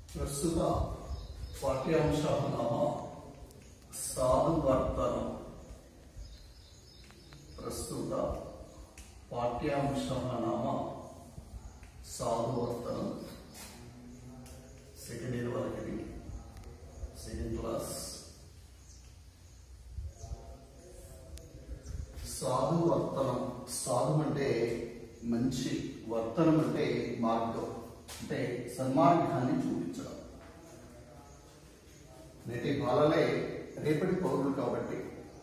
ప్రస్తుత పాఠ్యాంశాల నామ సాధువర్తనం ప్రస్తుత పాఠ్యాంశాల నామ సాధువర్తనం సెకండ్ ఇయర్ వరకు ఇది సెకండ్ క్లాస్ సాధు వర్తనం సాధు అంటే మంచి వర్తనం అంటే మార్గం అంటే సన్మార్గాన్ని చూపించడం నేటి బాలలే రేపటి పౌరులు కాబట్టి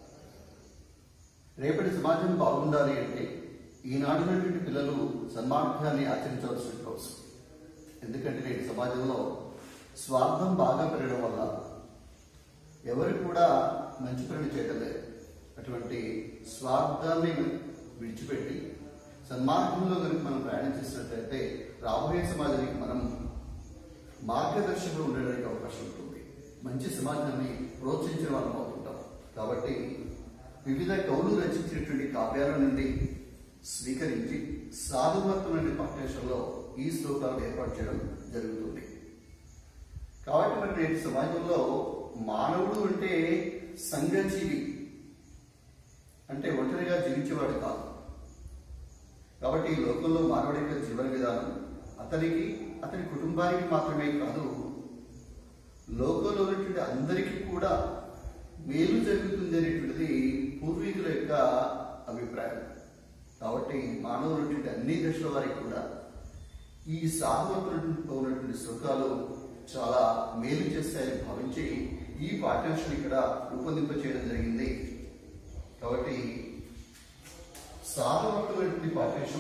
రేపటి సమాజం బాగుండాలి అంటే ఈనాడు నుండి పిల్లలు సన్మార్గాన్ని ఆచరించవలసిన అవసరం ఎందుకంటే నేటి సమాజంలో స్వార్థం బాగా పెరగడం వల్ల ఎవరు కూడా మంచి పనులు చేయడం లేదు అటువంటి స్వార్థాన్ని విడిచిపెట్టి సన్మార్గంలో కనుక మనం ప్రయాణం చేసినట్లయితే రాబోయే సమాజానికి మనం మార్గదర్శకులు ఉండడానికి అవకాశం ఉంటుంది మంచి సమాజాన్ని ప్రోత్సహించిన వాళ్ళం అవుతుంటాం కాబట్టి వివిధ కవులు రచించినటువంటి కావ్యాల నుండి స్వీకరించి సాధువర్తమైన పాఠ్యాంశంలో ఈ శ్లోకాలు ఏర్పాటు చేయడం జరుగుతుంది కాబట్టి మరి నేటి సమాజంలో మానవుడు అంటే సంఘజీవి అంటే ఒంటరిగా జీవించేవాడు కాదు కాబట్టి ఈ లోకంలో మానవుడి యొక్క జీవన విధానం అతనికి అతని కుటుంబానికి మాత్రమే కాదు లోకంలో ఉన్నటువంటి అందరికీ కూడా మేలు జరుగుతుంది అనేటువంటిది పూర్వీకుల యొక్క అభిప్రాయం కాబట్టి మానవులు ఉన్నటువంటి అన్ని దశల వారికి కూడా ఈ సాధువులతో ఉన్నటువంటి సుఖాలు చాలా మేలు చేస్తాయని భావించి ఈ పాఠ్యాంశాన్ని ఇక్కడ రూపొందింప చేయడం జరిగింది కాబట్టి సాధువులటువంటి పాఠ్యాంశం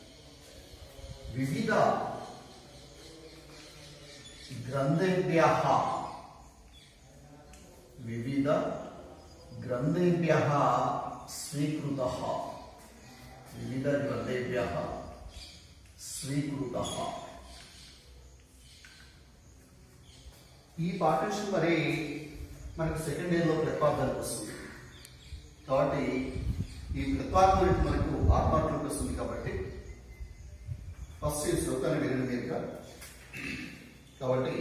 వివిధ గ్రంథేభ్య వివిధ గ్రంథేభ్య స్వీకృత వివిధ గ్రంథేభ్య స్వీకృత ఈ పాఠ్యాంశం మరి మనకు సెకండ్ ఇయర్లో ప్రతిపాదనకు వస్తుంది కాబట్టి ఈ ప్రతిపాదన మనకు ఆత్మార్థంలోకి వస్తుంది కాబట్టి ఫస్ట్ ఈ శ్లోకాన్ని వినండి మీరుగా కాబట్టి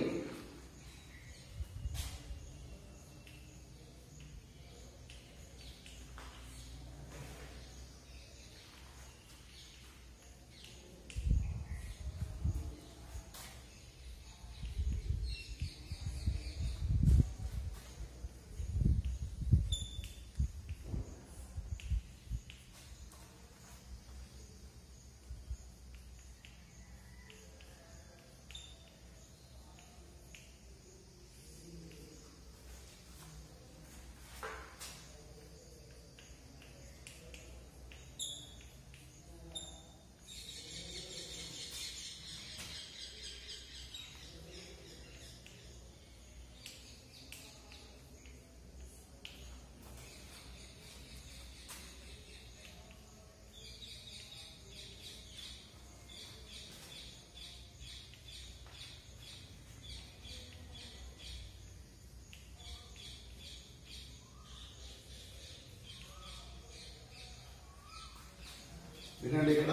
వినండి ఇక్కడ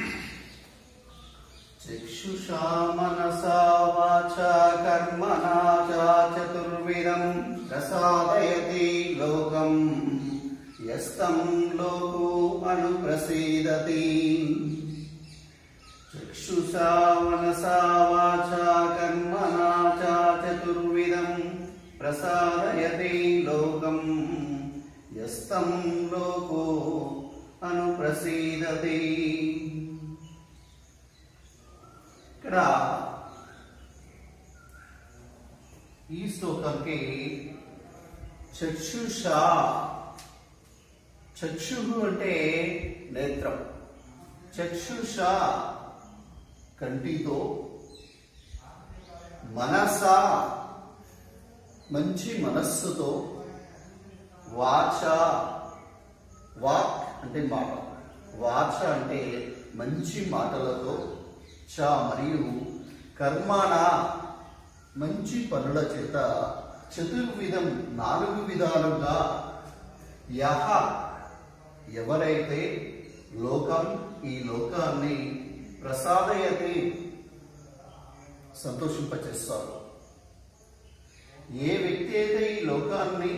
చక్షుషా మనసా వాచా కర్మణా చ చతుర్విధం ప్రసాదయతి లోకం యస్తం లోకో అనుప్రసీదతి చక్షుషా మనసా వాచా కర్మణా చ చతుర్విధం ప్రసాదయతి లోకం యస్తం లోకో అనుప్రసీదతి ఇక్కడ ఈ శ్లోకంకి చక్షుష చక్షు అంటే నేత్రం చక్షుష కంటితో మనస మంచి మనస్సుతో వాచ వాక్ అంటే మాట వాచ అంటే మంచి మాటలతో చ మరియు కర్మాణ మంచి పనుల చేత చతుర్విధం నాలుగు విధాలుగా యహ ఎవరైతే లోకం ఈ లోకాన్ని ప్రసాదయతి సంతోషింపచేస్తారు ఏ వ్యక్తి అయితే ఈ లోకాన్ని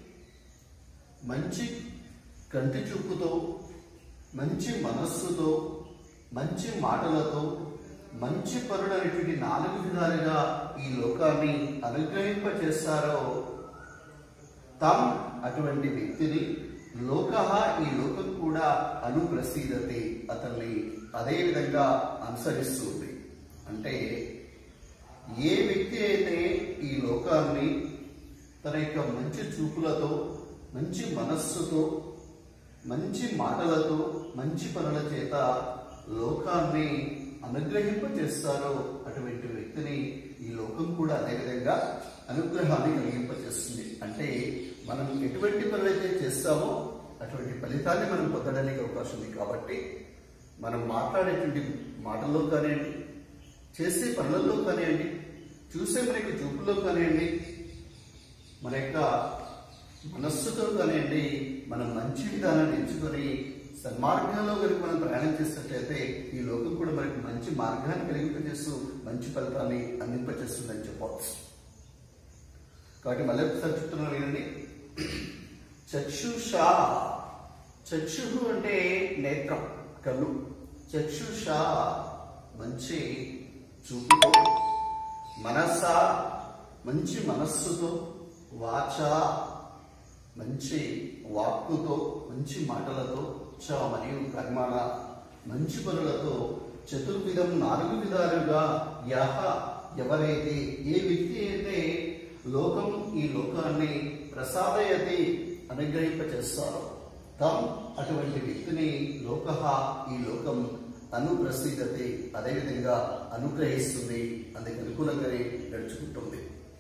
మంచి కంటి చూపుతో మంచి మనస్సుతో మంచి మాటలతో మంచి పనులనేటువంటి నాలుగు విధాలుగా ఈ లోకాన్ని అనుగ్రహింప చేస్తారో తాము అటువంటి వ్యక్తిని లోక ఈ లోకం కూడా అనుప్రసీదతి అతన్ని అదే విధంగా అనుసరిస్తుంది అంటే ఏ వ్యక్తి అయితే ఈ లోకాన్ని తన యొక్క మంచి చూపులతో మంచి మనస్సుతో మంచి మాటలతో మంచి పనుల చేత లోకాన్ని అనుగ్రహింపచేస్తారో అటువంటి వ్యక్తిని ఈ లోకం కూడా అదేవిధంగా అనుగ్రహాన్ని కలిగింపచేస్తుంది అంటే మనం ఎటువంటి పనులైతే చేస్తామో అటువంటి ఫలితాన్ని మనం పొందడానికి అవకాశం ఉంది కాబట్టి మనం మాట్లాడేటువంటి మాటల్లో కానివ్వండి చేసే పనులలో కానివ్వండి చూసే మన యొక్క చూపులో కానివ్వండి మన యొక్క మనస్సుతో కానివ్వండి మనం మంచి విధానాన్ని ఎంచుకొని సన్మార్గంలో కనుక మనం ప్రయాణం చేసినట్లయితే ఈ లోకం కూడా మనకి మంచి మార్గాన్ని కలిగింపజేస్తూ మంచి ఫలితాన్ని అందింపజేస్తుందని చెప్పవచ్చు కాబట్టి మళ్ళీ ఒకసారి చెప్తున్నాను వినండి చక్షుషా చక్షు అంటే నేత్రం కళ్ళు చక్షుషా మంచి చూపుతో మనస మంచి మనస్సుతో వాచ మంచి వాక్కుతో మంచి మాటలతో చ మరియు కర్మాణ మంచి పనులతో చతుర్విధం నాలుగు విధాలుగా యహ ఎవరైతే ఏ వ్యక్తి అయితే లోకం ఈ లోకాన్ని ప్రసాదయతి అనుగ్రహింపచేస్తారో తం అటువంటి వ్యక్తిని లోక ఈ లోకం అనుప్రసీదతి అదేవిధంగా అనుగ్రహిస్తుంది అందుకు అనుకూలంగానే నడుచుకుంటుంది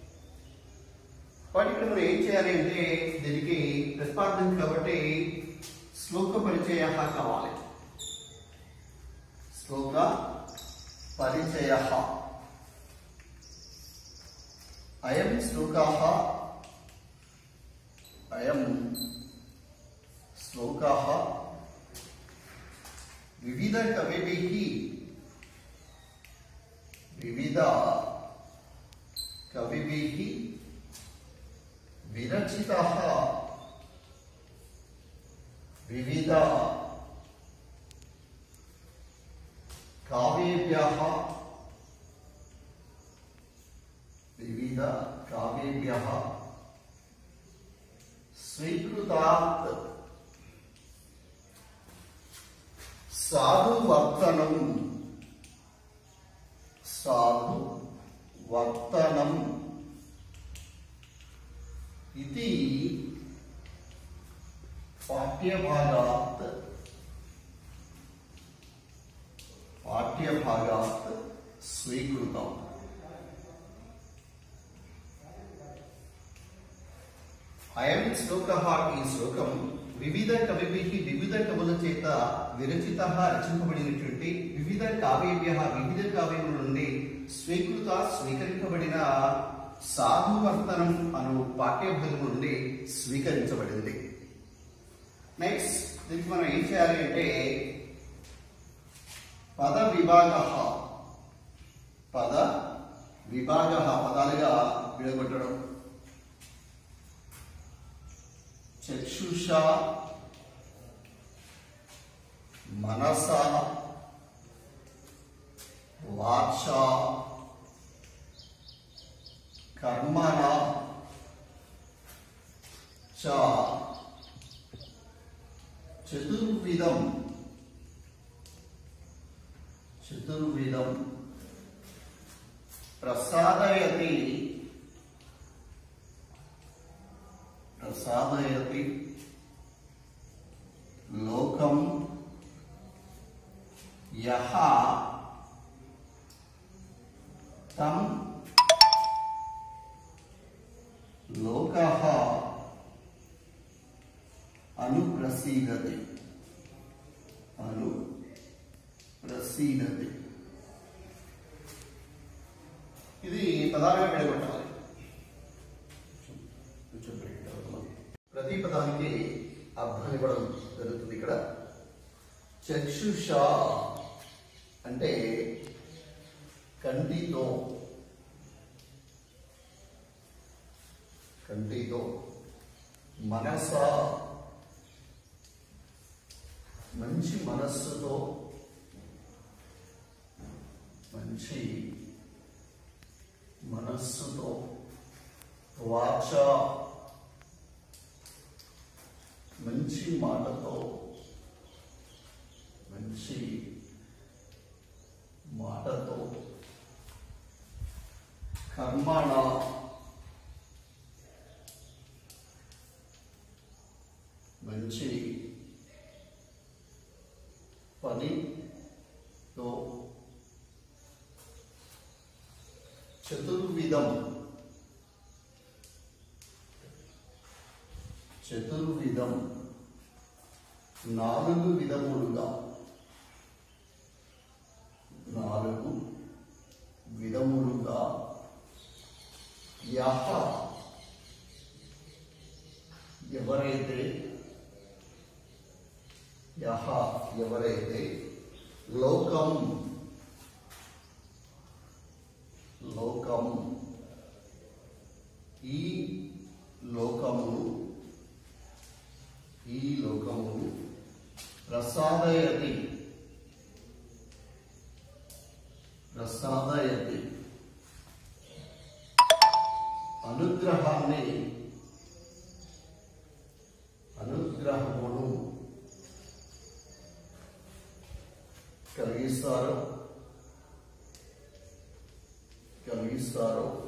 వాటి ఇక్కడ మనం ఏం చేయాలి అంటే దీనికి ప్రతిపాదన కాబట్టి శ్లోక పరిచయ కావాలి శ్లోక పరిచయ అయం శ్లోక అయం శ్లోక వివిధ కవిభిः వివిధ కవిభిः విరచితः వివిధ కావ్యేభ్యः వివిధ కావ్యేభ్యः స్వీకృతాత్ సాధువర్తనం సాధు వర్తనం ఇది పాఠ్యభాగాత్ పాఠ్యభాగాత్ స్వీకృతం అయం శ్లోక ఈ శ్లోకం వివిధ కవిభిః వివిధ కవుల చేత విరచిత రచింపబడినటువంటి వివిధ కావ్యభ్య వివిధ కావ్యముల నుండి స్వీకృత స్వీకరింపబడిన సాధువర్తనం అను పాఠ్యభాగం నుండి స్వీకరించబడింది నెక్స్ట్ దీనికి మనం ఏం చేయాలి అంటే పద విభాగ పద విభాగ పదాలుగా విడగొట్టడం చక్షుష మనస వాచ కర్మణ చ చతుర్విధం చతుర్విధం ప్రసాదయతి ప్రసాదయతి లోకం యహ తం లోక అనుప్రసీదతి అను ప్రసీదతి ఇది పదాలుగా విడగొట్టాలి కొంచెం break అవుతుంది. ప్రతి పదానికి అర్థం ఇవ్వడం జరుగుతుంది ఇక్కడ చక్షుష అంటే కంటితో కంటితో మనస మంచి మనస్సుతో మంచి మనస్సుతో వాచ మంచి మాటతో మంచి మాటతో కర్మణ మంచి పనితో చతుర్విధం చతుర్విధం నాలుగు విధములుగా నాలుగు విధములుగా యహ ఎవరైతే యహ ఎవరైతే లోకం లోకం ఈ లోకమును ఈ లోకమును ప్రసాదయతి ప్రసాదయతి అనుగ్రహాన్ని అనుగ్రహమును కలిగిస్తారు కలిగిస్తారు